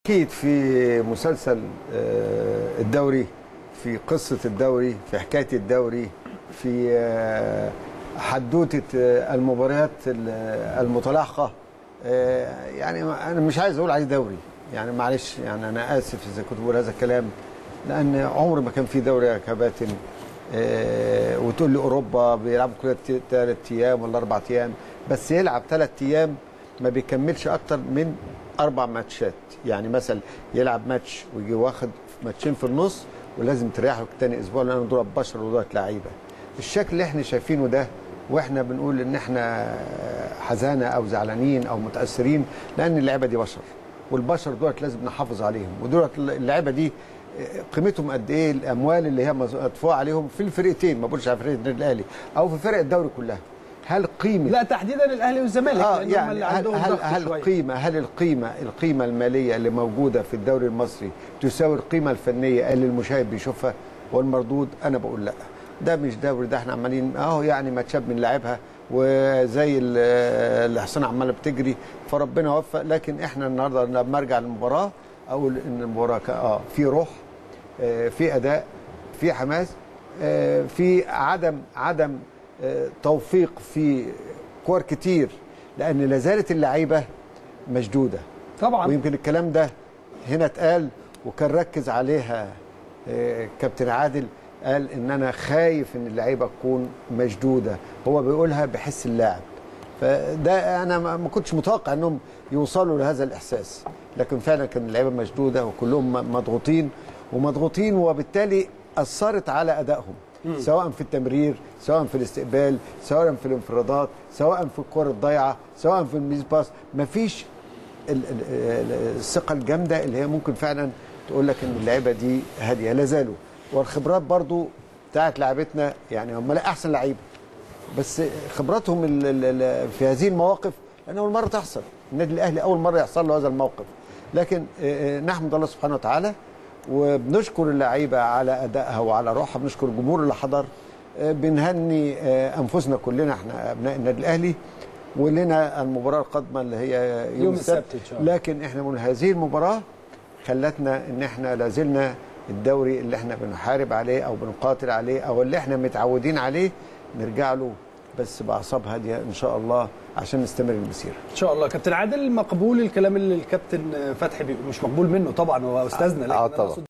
اكيد في مسلسل آه، الدوري في قصه الدوري في حكايه الدوري في آه، حدوته آه، المباريات ال- المتلاحقه آه، يعني ما- انا مش عايز اقول عليه دوري يعني معلش يعني انا اسف اذا كنت بقول هذا الكلام لان عمر ما كان في دوري يا كباتن آه، وتقول لي اوروبا بيلعبوا كل ثلاث ايام ولا اربع ايام بس يلعب ثلاث ايام ما بيكملش اكتر من اربع ماتشات يعني مثلا يلعب ماتش ويجي واخد ماتشين في النص ولازم تريحه تاني اسبوع لان دول بشر ودول لعيبه الشكل اللي احنا شايفينه ده واحنا بنقول ان احنا حزانه او زعلانين او متاثرين لان اللعيبه دي بشر والبشر دولت لازم نحافظ عليهم ودولت اللعيبه دي قيمتهم قد ايه الاموال اللي هي مدفوعه عليهم في الفرقتين ما بقولش على فرقه النادي الاهلي او في فرق الدوري كلها هل قيمه لا تحديدا الاهلي والزمالك اه لأن هم يعني اللي هل عندهم هل ضغط هل شوية. القيمه هل القيمه القيمه الماليه اللي موجوده في الدوري المصري تساوي القيمه الفنيه اللي المشاهد بيشوفها والمردود انا بقول لا ده مش دوري ده احنا عمالين اهو يعني ماتشات بنلعبها وزي ال- اللي حسين عماله بتجري فربنا وفق لكن احنا النهارده لما ارجع للمباراه اقول ان المباراه كا- اه في روح آه، في اداء في حماس آه، في عدم عدم آه، توفيق في كور كتير لان لا زالت اللعيبه مشدوده طبعا ويمكن الكلام ده هنا اتقال وكان ركز عليها آه، كابتن عادل قال ان انا خايف ان اللعيبه تكون مشدوده هو بيقولها بحس اللاعب فده انا ما ما كنتش متوقع انهم يوصلوا لهذا الاحساس لكن فعلا كان اللعيبه مشدوده وكلهم م- مضغوطين ومضغوطين وبالتالي اثرت على ادائهم سواء في التمرير سواء في الاستقبال سواء في الانفرادات سواء في الكره الضايعه سواء في الميز باس مفيش ال- ال- ال- الثقه الجامده اللي هي ممكن فعلا تقول لك ان اللعيبه دي هاديه لا زالوا والخبرات برضو بتاعت لعيبتنا يعني هم لا احسن لعيبه بس خبراتهم ال- ال- ال- في هذه المواقف لان اول مره تحصل النادي الاهلي اول مره يحصل له هذا الموقف لكن آه، آه، نحمد الله سبحانه وتعالى وبنشكر اللعيبه على ادائها وعلى روحها بنشكر الجمهور اللي حضر آه، بنهني آه، انفسنا كلنا احنا ابناء النادي الاهلي ولنا المباراه القادمه اللي هي يوم, يوم السبت السبت إن شاء الله. لكن احنا من هذه المباراه خلتنا ان احنا لازلنا الدوري اللي احنا بنحارب عليه او بنقاتل عليه او اللي احنا متعودين عليه نرجع له بس باعصاب هاديه ان شاء الله عشان نستمر المسيره ان شاء الله كابتن عادل مقبول الكلام اللي الكابتن فتحي بي- مش مقبول منه طبعا هو استاذنا لكن آه أنا طبعاً. أقصد